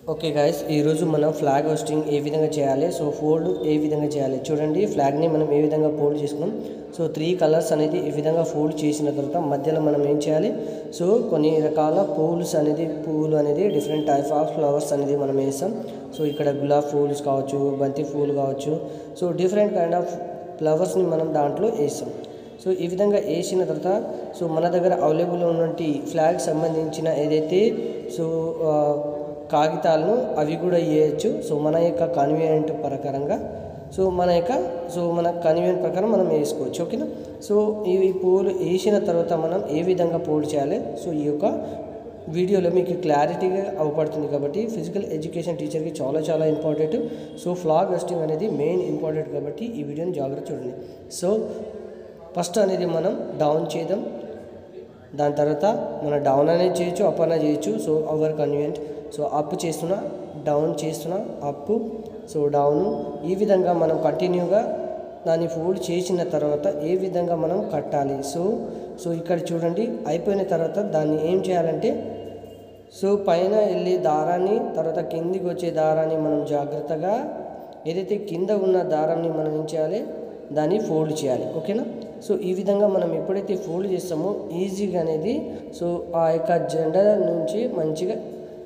okay guys ఈరోజు మనం flag hosting ఏ విధంగా చేయాలి సో ఫోల్డ్ ఏ విధంగా చేయాలి చూడండి ఫ్లాగ్ని మనం ఏ విధంగా ఫోల్డ్ చేసుకున్నాం సో త్రీ కలర్స్ అనేది ఈ విధంగా ఫోల్డ్ చేసిన తర్వాత మధ్యలో మనం ఏం చేయాలి సో కొన్ని రకాల పూల్స్ అనేది పువ్వులు అనేది డిఫరెంట్ టైప్ ఆఫ్ ఫ్లవర్స్ అనేది మనం వేస్తాం సో ఇక్కడ గులాబ్ పూల్స్ కావచ్చు బంతి పూలు కావచ్చు సో డిఫరెంట్ కైండ్ ఆఫ్ ఫ్లవర్స్ని మనం దాంట్లో వేస్తాం సో ఈ విధంగా వేసిన తర్వాత సో మన దగ్గర అవైలబుల్ ఉన్నటువంటి ఫ్లాగ్ సంబంధించిన ఏదైతే సో ఆ, కాగితాలను అవి కూడా వేయచ్చు సో మన యొక్క కన్వీనియంట్ ప్రకారంగా సో మన యొక్క సో మన కన్వీనియంట్ ప్రకారం మనం వేసుకోవచ్చు ఓకేనా సో ఇవి పూలు వేసిన తర్వాత మనం ఏ విధంగా పోల్ చేయాలి సో ఈ యొక్క వీడియోలో మీకు క్లారిటీగా అవపడుతుంది కాబట్టి ఫిజికల్ ఎడ్యుకేషన్ టీచర్కి చాలా చాలా ఇంపార్టెంట్ సో ఫ్లాగ్ వెస్టింగ్ అనేది మెయిన్ ఇంపార్టెంట్ కాబట్టి ఈ వీడియోని జాగ్రత్త చూడండి సో ఫస్ట్ అనేది మనం డౌన్ చేద్దాం దాని తర్వాత మనం డౌన్ అనేది చేయొచ్చు అప్ అనేది చేయొచ్చు so our convenient so up చేస్తున్నా డౌన్ చేస్తున్నా అప్ సో డౌన్ ఈ విధంగా మనం కంటిన్యూగా దాన్ని ఫోల్డ్ చేసిన తర్వాత ఏ విధంగా మనం కట్టాలి సో సో ఇక్కడ చూడండి అయిపోయిన తర్వాత దాన్ని ఏం చేయాలంటే సో పైన వెళ్ళే దారాన్ని తర్వాత కిందికి వచ్చే దారాన్ని మనం జాగ్రత్తగా ఏదైతే కింద ఉన్న దారాన్ని మనం ఏం చేయాలి దాన్ని ఫోల్డ్ చేయాలి ఓకేనా సో ఈ విధంగా మనం ఎప్పుడైతే ఫోల్డ్ చేస్తామో ఈజీగా అనేది సో ఆ యొక్క జెండా నుంచి మంచిగా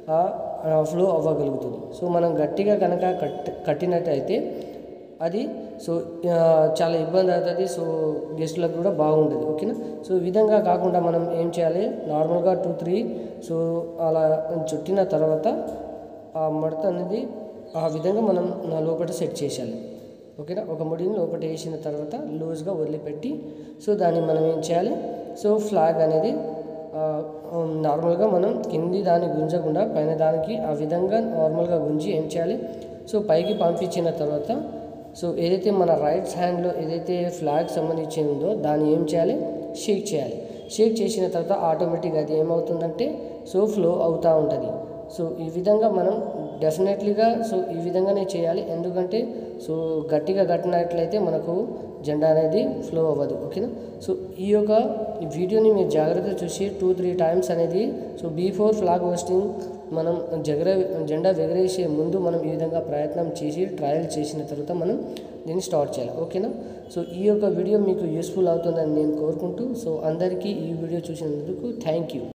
ఫ్లో అవ్వగలుగుతుంది సో మనం గట్టిగా కనుక కట్ కట్టినట్టయితే అది సో ఆ, చాలా ఇబ్బంది అవుతుంది సో గెస్టులకు కూడా బాగుంటుంది ఓకేనా సో ఈ విధంగా కాకుండా మనం ఏం చేయాలి నార్మల్గా టూ త్రీ సో అలా చుట్టిన తర్వాత ఆ మడత అనేది ఆ విధంగా మనం లోపల సెట్ చేసేయాలి ఓకేనా ఒక ముడిని లోపల వేసిన తర్వాత లూజ్గా వదిలిపెట్టి సో దాన్ని మనం ఏం చేయాలి సో ఫ్లాగ్ అనేది ఆ, ఉమ్, నార్మల్గా మనం కింది దాన్ని గుంజకుండా పైన దానికి ఆ విధంగా నార్మల్గా గుంజి ఏం చేయాలి సో పైకి పంపించిన తర్వాత సో ఏదైతే మన రైట్ హ్యాండ్లో ఏదైతే ఫ్లాగ్ సంబంధించి ఉందో దాన్ని ఏం చేయాలి షేక్ చేయాలి షేక్ చేసిన తర్వాత ఆటోమేటిక్గా అది ఏమవుతుందంటే సో ఫ్లో అవుతూ ఉంటుంది సో ఈ విధంగా మనం డెఫినెట్లీగా సో ఈ విధంగానే చేయాలి ఎందుకంటే సో గట్టిగా కట్టినట్లయితే మనకు జెండా అనేది ఫ్లో అవ్వదు ఓకేనా సో ఈ యొక్క ఈ వీడియోని మీరు జాగ్రత్తగా చూసి టూ త్రీ టైమ్స్ అనేది సో బిఫోర్ ఫ్లాగ్ హోస్టింగ్ మనం జగర జెండా ఎగరేసే ముందు మనం ఈ విధంగా ప్రయత్నం చేసి ట్రయల్ చేసిన తర్వాత మనం దీన్ని స్టార్ట్ చేయాలి ఓకేనా సో ఈ యొక్క వీడియో మీకు యూస్ఫుల్ అవుతుందని నేను కోరుకుంటూ సో అందరికీ ఈ వీడియో చూసినందుకు థ్యాంక్ యూ